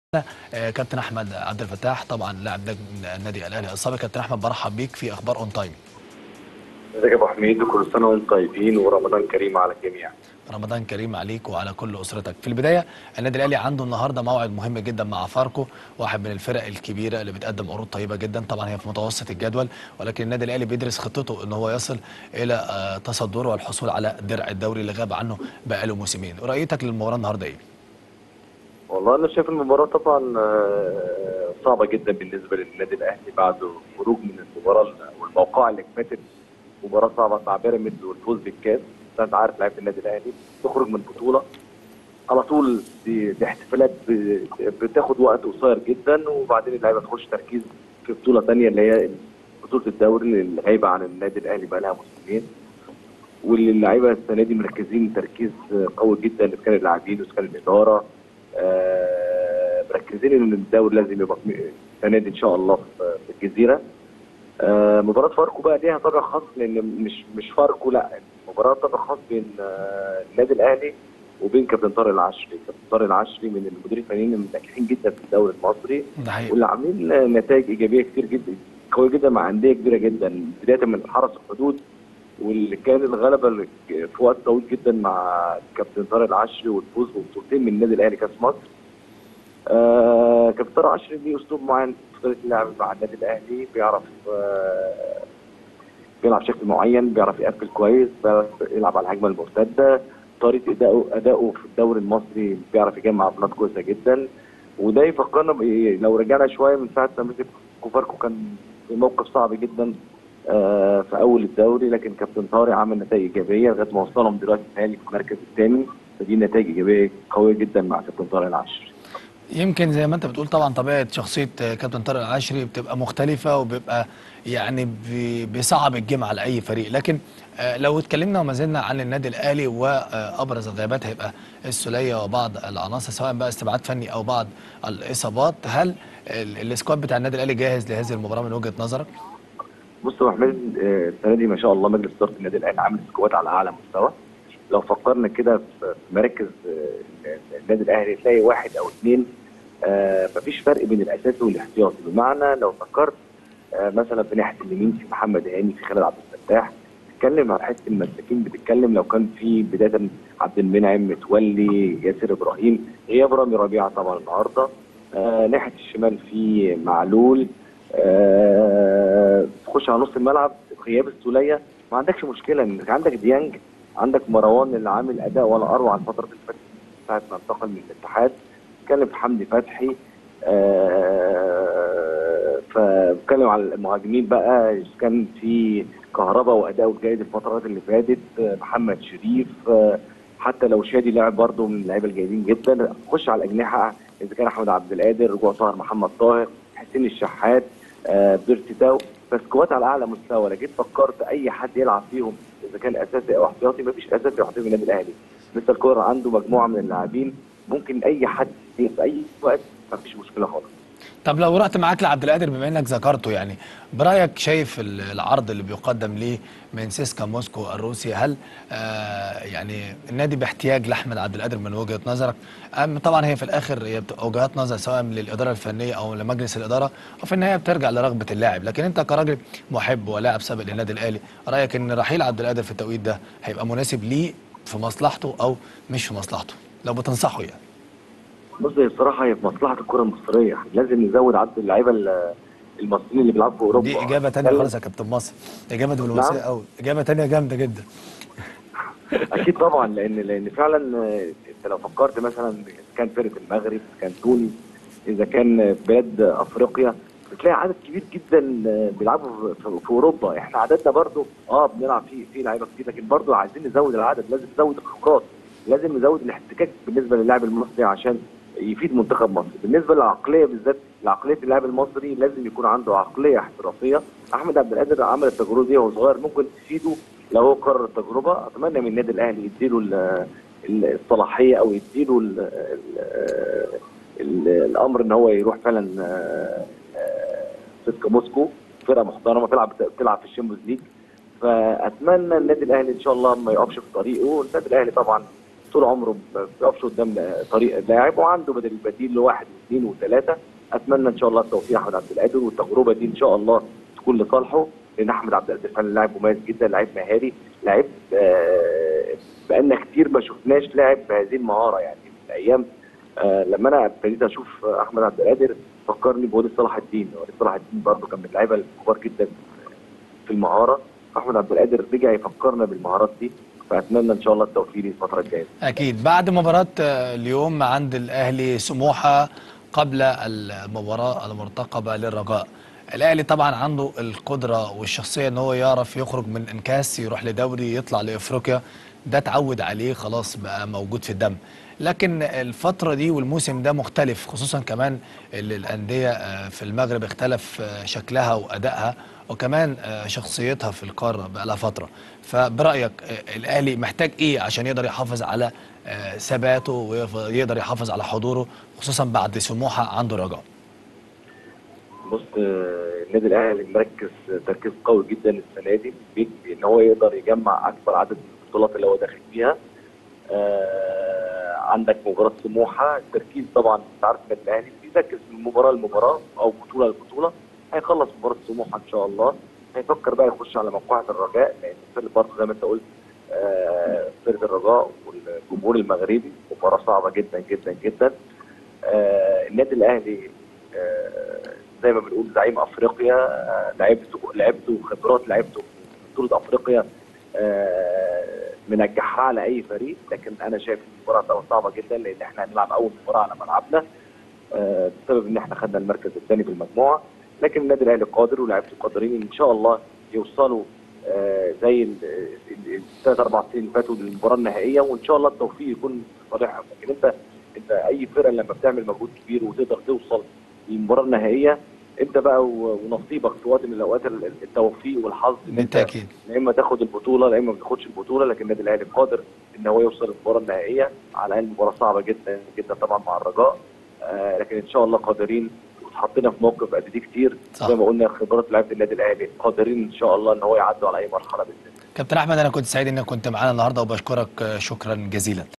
آه، كابتن احمد عبد الفتاح طبعا لاعب نجم النادي الاهلي السابق كابتن احمد برحب بيك في اخبار اون تايم ازيك يا ابو حميد وكل سنه وانتم طيبين ورمضان كريم على الجميع رمضان كريم عليك وعلى كل اسرتك في البدايه النادي الاهلي عنده النهارده موعد مهم جدا مع فاركو واحد من الفرق الكبيره اللي بتقدم عروض طيبه جدا طبعا هي في متوسط الجدول ولكن النادي الاهلي بيدرس خطته ان هو يصل الى آه، تصدره والحصول على درع الدوري اللي غاب عنه بقاله موسمين رؤيتك للمباراه النهارده ايه والله انا شايف المباراه طبعا آه، صعبه جدا بالنسبه للنادي الاهلي بعد خروج من المباراه والموقعه اللي فاتت مباراه صعبه مع بيراميدز والفوز بالكاس انت عارف لعيبه النادي الاهلي تخرج من بطوله على طول دي, دي احتفالات ب- بتاخد وقت قصير جدا وبعدين اللعيبه تخش تركيز في بطوله ثانيه اللي هي بطوله الدوري اللي غايبه عن النادي الاهلي بقى لها موسمين واللي اللعيبه السنه دي مركزين تركيز قوي جدا اذا كان اللاعبين واذا كان الاداره آه، مركزين ان الدوري لازم يبقى السنه دي ان شاء الله في في الجزيره آه، مباراه فاركو بقى ليها طابع خاص لان مش مش فاركو لا مباراه طابع خاص بين آه، النادي الاهلي وبين كابتن طارق العشري كابتن طارق العشري من المديرين الفنيين الناجحين جدا في الدوري المصري ده حقيقي واللي عاملين نتائج ايجابيه كتير جدا قويه جدا مع انديه كبيره جدا بدايه من حرس الحدود واللي كان الغلبه اللي في وقت طويل جدا مع كابتن طارق العشري والفوز ببطولتين من النادي الاهلي كاس مصر. آه كابتن طارق العشري ليه اسلوب معين في طريقه اللعب مع النادي الاهلي بيعرف آه بيلعب بشكل معين بيعرف يقفل كويس بيعرف يلعب على الهجمه المرتده طريقه اداؤه اداؤه في الدوري المصري بيعرف يجمع بلاد كويسه جدا وده يفكرنا بإيه؟ لو رجعنا شويه من ساعه ما مسك كوفاركو كان في موقف صعب جدا آه، في اول الدوري لكن كابتن طارق عمل نتائج ايجابيه لغايه ما وصلهم دلوقتي الثاني في المركز الثاني فدي نتائج ايجابيه قويه جدا مع كابتن طارق العشري يمكن زي ما انت بتقول طبعا طبيعه شخصيه آه، كابتن طارق العشري بتبقى مختلفه وبيبقى يعني بي- بيصعب الجيم على اي فريق لكن آه، لو اتكلمنا وما زلنا عن النادي الاهلي وابرز الغيابات هيبقى السوليه وبعض العناصر سواء بقى استبعاد فني او بعض الاصابات هل ال- السكواد بتاع النادي الاهلي جاهز لهذه المباراه من وجهه نظرك؟ بص يا احمد آه، السنه دي ما شاء الله مجلس اداره النادي الاهلي عامل سكواد على اعلى مستوى لو فكرنا كده في في مراكز آه، النادي الاهلي تلاقي واحد او اثنين آه، مفيش فرق بين الاساسي والاحتياطي بمعنى لو فكرت آه، مثلا في ناحيه اليمين في محمد هاني في خالد عبد الفتاح تتكلم عن حته المساكين بتتكلم لو كان في بدايه عبد المنعم متولي ياسر ابراهيم غياب رامي ربيعه طبعا النهارده آه ناحيه الشمال في معلول آه تخش على نص الملعب غياب السوليه ما عندكش مشكله انك عندك ديانج عندك مروان اللي عامل اداء ولا اروع الفتره اللي فاتت ساعه ما انتقل من الاتحاد اتكلم في حمدي فتحي آه فبتكلم على المهاجمين بقى إذا كان في كهرباء واداؤه جيد الفترات اللي فاتت آه، محمد شريف آه، حتى لو شادي لاعب برضه من اللعيبه الجيدين جدا خش على الاجنحه اذا كان احمد عبد القادر رجوع طاهر محمد طاهر حسين الشحات آه بيرتي تاو فسكوات على اعلى مستوى لو جيت فكرت اي حد يلعب فيهم اذا كان اساسي او احتياطي مفيش اساسي او احتياطي في النادي الاهلي مستر كولر عنده مجموعه من اللاعبين ممكن اي حد في اي وقت مفيش مشكله خالص طب لو رحت معاك لعبد القادر بما انك ذكرته يعني برايك شايف ال- العرض اللي بيقدم ليه من سيسكا موسكو الروسي هل آه يعني النادي باحتياج لاحمد عبد القادر من وجهه نظرك أم طبعا هي في الاخر هي بتبقى وجهات نظر سواء للاداره الفنيه او لمجلس الاداره وفي النهايه بترجع لرغبه اللاعب لكن انت كراجل محب ولاعب سابق للنادي الاهلي رايك ان رحيل عبد القادر في التوقيت ده هيبقى مناسب ليه في مصلحته او مش في مصلحته لو بتنصحه يعني بص هي بصراحه هي في مصلحه الكره المصريه لازم نزود عدد اللعيبه ال- المصريين اللي بيلعبوا في اوروبا دي اجابه تانية نتكلم- خالص يا كابتن مصر اجابه دبلوماسيه نعم. قوي اجابه تانية جامده جدا اكيد طبعا لان لان فعلا آه، انت لو فكرت مثلا اذا كان فرقه المغرب اذا كان تونس اذا كان بلاد افريقيا بتلاقي عدد كبير جدا آه، بيلعبوا في, في اوروبا احنا عددنا برضو اه بنلعب في في لعيبه كتير لكن برضو عايزين نزود العدد لازم نزود الخبرات لازم نزود الاحتكاك بالنسبه للاعب المصري عشان يفيد منتخب مصر بالنسبه للعقليه بالذات لعقليه اللاعب المصري لازم يكون عنده عقليه احترافيه احمد عبد القادر عمل التجربه دي وهو صغير ممكن تفيده لو هو قرر التجربه اتمنى من النادي الاهلي يديله ال- ال- الصلاحيه او يديله ال ال ال الامر ان هو يروح فعلا آه، آه، سيسكا موسكو فرقه محترمه بتلعب بتلعب في الشامبيونز ليج فاتمنى النادي الاهلي ان شاء الله ما يقفش في طريقه النادي الاهلي طبعا طول عمره ما بيقفش قدام طريق لاعب وعنده بدل البديل لواحد واثنين وثلاثه اتمنى ان شاء الله التوفيق احمد عبد القادر والتجربه دي ان شاء الله تكون لصالحه لان احمد عبد القادر فعلا لاعب مميز جدا لاعب مهاري لاعب آه بقالنا كتير ما شفناش لاعب بهذه المهاره يعني من ايام آه لما انا ابتديت اشوف احمد عبد القادر فكرني بوليد صلاح الدين وليد صلاح الدين برضه كان من اللعيبه الكبار جدا في المهاره احمد عبد القادر رجع يفكرنا بالمهارات دي فاتمنى ان شاء الله التوفيق ليه الفتره الجايه اكيد بعد مباراه آه، اليوم عند الاهلي سموحه قبل المباراه المرتقبه للرجاء الاهلي طبعا عنده القدره والشخصيه ان هو يعرف يخرج من انكاس يروح لدوري يطلع لافريقيا ده اتعود عليه خلاص بقى موجود في الدم لكن الفتره دي والموسم ده مختلف خصوصا كمان اللي الانديه آه، في المغرب اختلف آه، شكلها وادائها وكمان آه، شخصيتها في القاره بقى لها فتره فبرايك آه، الاهلي محتاج ايه عشان يقدر يحافظ على آه، ثباته ويقدر يحافظ على حضوره خصوصا بعد سموحه عنده رجاء بص آه، النادي الاهلي مركز تركيز قوي جدا السنه دي بيجري ان هو يقدر يجمع اكبر عدد من البطولات اللي هو داخل فيها آه، عندك مباراه سموحه التركيز طبعا انت عارف النادي الاهلي بيركز من مباراه لمباراه او بطوله لبطوله هيخلص مباراه سموحه ان شاء الله هيفكر بقى يخش على موقعة الرجاء لان فرقه برضه زي ما انت قلت آه، فرقه الرجاء والجمهور المغربي مباراه صعبه جدا جدا جدا آه، النادي الاهلي آه، زي ما بنقول زعيم افريقيا آه، لعبته لعبته خبرات لعبته في بطوله افريقيا آه، منجحها على اي فريق لكن انا شايف المباراه هتبقى صعبه جدا لان احنا هنلعب اول مباراه على ملعبنا آه، بسبب ان احنا خدنا المركز الثاني في المجموعه لكن النادي الاهلي قادر ولاعيبته قادرين ان شاء الله يوصلوا آه، زي الثلاث اربع سنين اللي فاتوا للمباراه النهائيه وان شاء الله التوفيق يكون في صالحهم لكن انت انت اي فرقه لما بتعمل مجهود كبير وتقدر توصل للمباراه النهائيه انت بقى و- ونصيبك في وقت من الاوقات ال- التوفيق والحظ ان انت بالتاكيد يا اما تاخد البطوله يا اما ما تاخدش البطوله لكن النادي الاهلي قادر ان هو يوصل للمباراه النهائيه على ان مباراه صعبه جدا جدا طبعا مع الرجاء آه لكن ان شاء الله قادرين واتحطينا في موقف قد دي كتير صح. زي ما قلنا خبرات لعيبه النادي الاهلي قادرين ان شاء الله ان هو يعدوا على اي مرحله باذن الله كابتن احمد انا كنت سعيد انك كنت معانا النهارده وبشكرك آه، شكرا جزيلا